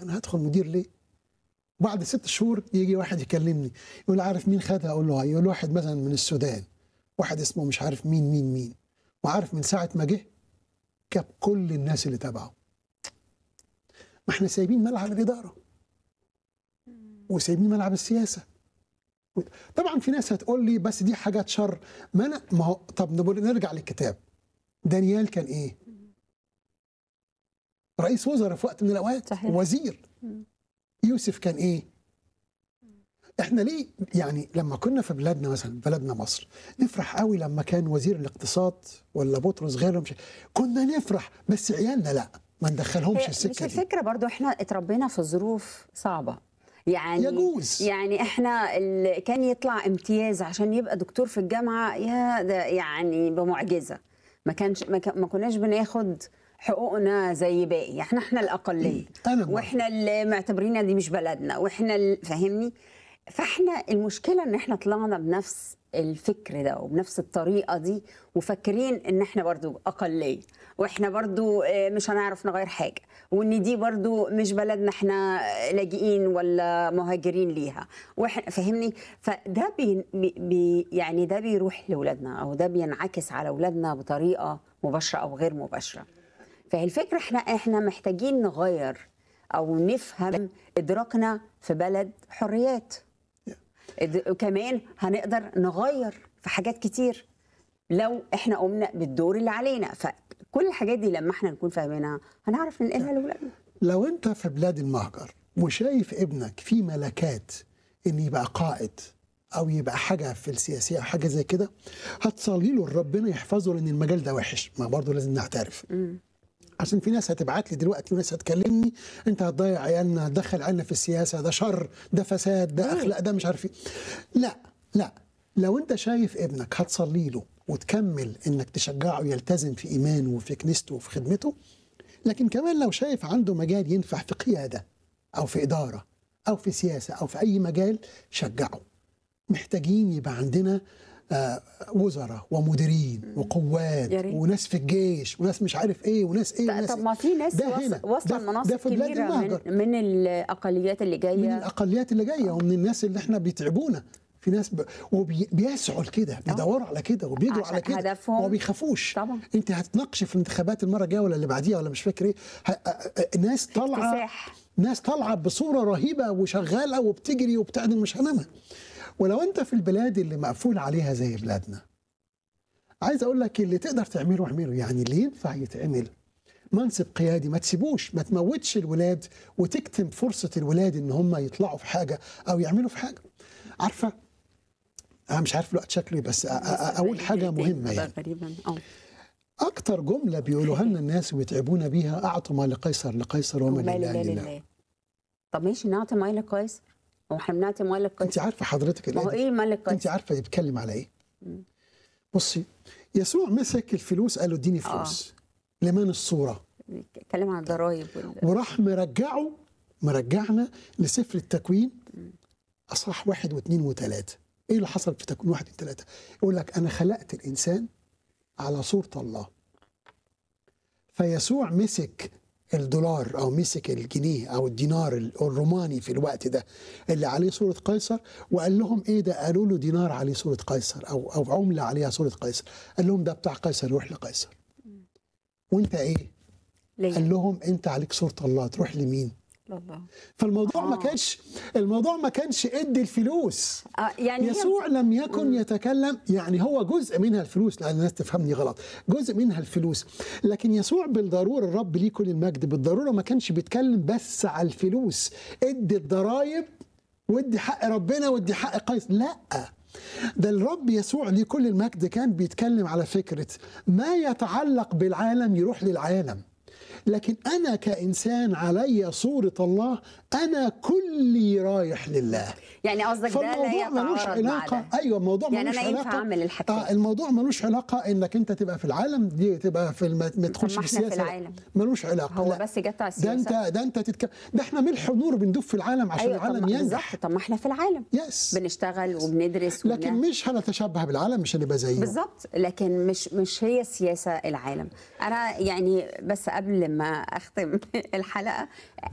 انا هدخل مدير ليه بعد ست شهور يجي واحد يكلمني يقول عارف مين خدها اقول له يقول واحد مثلا من السودان واحد اسمه مش عارف مين مين مين وعارف من ساعه ما جه جاب كل الناس اللي تبعه ما احنا سايبين ملعب الاداره وسايبين ملعب السياسه طبعا في ناس هتقول لي بس دي حاجات شر ما انا ما هو طب نقول نرجع للكتاب دانيال كان ايه؟ رئيس وزراء في وقت من الاوقات صحيح. وزير يوسف كان ايه؟ احنا ليه يعني لما كنا في بلادنا مثلا بلدنا مصر نفرح قوي لما كان وزير الاقتصاد ولا بطرس غيره مش كنا نفرح بس عيالنا لا ما ندخلهمش هي مش السكه دي الفكره برضو احنا اتربينا في ظروف صعبه يعني يجوز. يعني احنا اللي كان يطلع امتياز عشان يبقى دكتور في الجامعه يا ده يعني بمعجزه ما كانش ما, كان ما كناش بناخد حقوقنا زي باقي احنا احنا الاقليه أنا موافق. واحنا اللي معتبرينها دي مش بلدنا واحنا اللي فاهمني فاحنا المشكله ان احنا طلعنا بنفس الفكر ده وبنفس الطريقه دي وفاكرين ان احنا برضو اقليه واحنا برضو آه، مش هنعرف نغير حاجه وان دي برضو مش بلدنا احنا لاجئين ولا مهاجرين ليها واحنا فاهمني فده بي بي- بي يعني ده بيروح لاولادنا او ده بينعكس على اولادنا بطريقه مباشره او غير مباشره فهي الفكره احنا احنا محتاجين نغير او نفهم ادراكنا في بلد حريات إد- وكمان هنقدر نغير في حاجات كتير لو احنا قمنا بالدور اللي علينا فكل الحاجات دي لما احنا نكون فاهمينها هنعرف ننقلها لاولادنا لو انت في بلاد المهجر وشايف ابنك في ملكات ان يبقى قائد او يبقى حاجه في السياسيه او حاجه زي كده هتصلي له ربنا يحفظه لان المجال ده وحش ما برضه لازم نعترف عشان في ناس هتبعت لي دلوقتي وناس هتكلمني انت هتضيع عيالنا هتدخل عيالنا في السياسه ده شر ده فساد ده اخلاق ده مش عارف ايه لا لا لو انت شايف ابنك هتصلي له وتكمل انك تشجعه يلتزم في ايمانه وفي كنيسته وفي خدمته لكن كمان لو شايف عنده مجال ينفع في قياده او في اداره او في سياسه او في اي مجال شجعه محتاجين يبقى عندنا آه، وزراء ومديرين وقوات يا ريت. وناس في الجيش وناس مش عارف ايه وناس ايه وناس طب إيه. ما في ناس ده وص- هنا. واصله ده- ده لمناصب في بلاد كبيره المهجر. من, من الاقليات اللي من جايه الاقليات اللي جايه ومن الناس اللي احنا بيتعبونا في ناس ب... وبيسعوا لكده بيدوروا على كده وبيجروا عشان على كده هدفهم- وما بيخافوش طبعا. انت هتتناقشي في الانتخابات المره الجايه ولا اللي بعديها ولا مش فاكر ايه ه... أ- أ- ناس طالعه اكتساح. ناس طالعه بصوره رهيبه وشغاله وبتجري وبتعدل مش هنامها ولو انت في البلاد اللي مقفول عليها زي بلادنا عايز اقول لك اللي تقدر تعمله اعمله يعني اللي ينفع يتعمل منصب قيادي ما تسيبوش ما تموتش الولاد وتكتم فرصه الولاد ان هم يطلعوا في حاجه او يعملوا في حاجه عارفه انا مش عارف الوقت شكله إيه، بس أ- أ- اقول حاجه مهمه يعني غريبا اه اكتر جمله بيقولوها لنا الناس ويتعبونا بيها اعطوا ما لقيصر لقيصر وما وما لله لله لله لله طب ماشي نعطي مال القيصر هو احنا بنعطي مال انت القيصر عارفه حضرتك ما هو الآية دي؟ ايه مال انت القيصر عارفه بيتكلم على ايه بصي يسوع مسك الفلوس قال له اديني فلوس لمن الصوره بيتكلم عن الضرايب وال... وراح مرجعه مرجعنا لسفر التكوين اصحاح واحد واثنين وثلاثه ايه اللي حصل في تكوين واحد وثلاثه يقول لك انا خلقت الانسان على صوره الله فيسوع مسك الدولار او مسك الجنيه او الدينار الروماني في الوقت ده اللي عليه صوره قيصر وقال لهم ايه ده قالوا له دينار عليه صوره قيصر او او عمله عليها صوره قيصر قال لهم ده بتاع قيصر يروح لقيصر وانت ايه ليه؟ قال لهم انت عليك صوره الله تروح لمين الله فالموضوع ما آه. كانش الموضوع ما كانش ادي الفلوس آه يعني هي- يسوع لم يكن يتكلم يعني هو جزء منها الفلوس لان الناس تفهمني غلط جزء منها الفلوس لكن يسوع بالضروره الرب ليه كل المجد بالضروره ما كانش بيتكلم بس على الفلوس ادي الضرايب وادي حق ربنا وادي حق قيس لا ده الرب يسوع ليه كل المجد كان بيتكلم على فكره ما يتعلق بالعالم يروح للعالم لكن انا كانسان علي صوره الله انا كلي رايح لله يعني قصدك ده لا فالموضوع ملوش يتعارض مع علاقه ده ايوه الموضوع يعني ملوش أنا ينفع علاقه أعمل الحاجتين. آه الموضوع ملوش علاقه انك انت تبقى في العالم دي تبقى في الم... ما تدخلش ما في إحنا في السياسه لا. العالم. ملوش علاقه هو لا. بس جت على ده انت السياسه ده انت تتك... ده احنا ملح ونور بندوب في العالم عشان ايوه طب العالم ما- ينجح بالظبط طب ما احنا في العالم يس بنشتغل وبندرس لكن ون- مش هنتشبه بالعالم مش هنبقى زيه بالظبط لكن مش مش هي السياسه العالم انا يعني بس قبل ما اختم الحلقه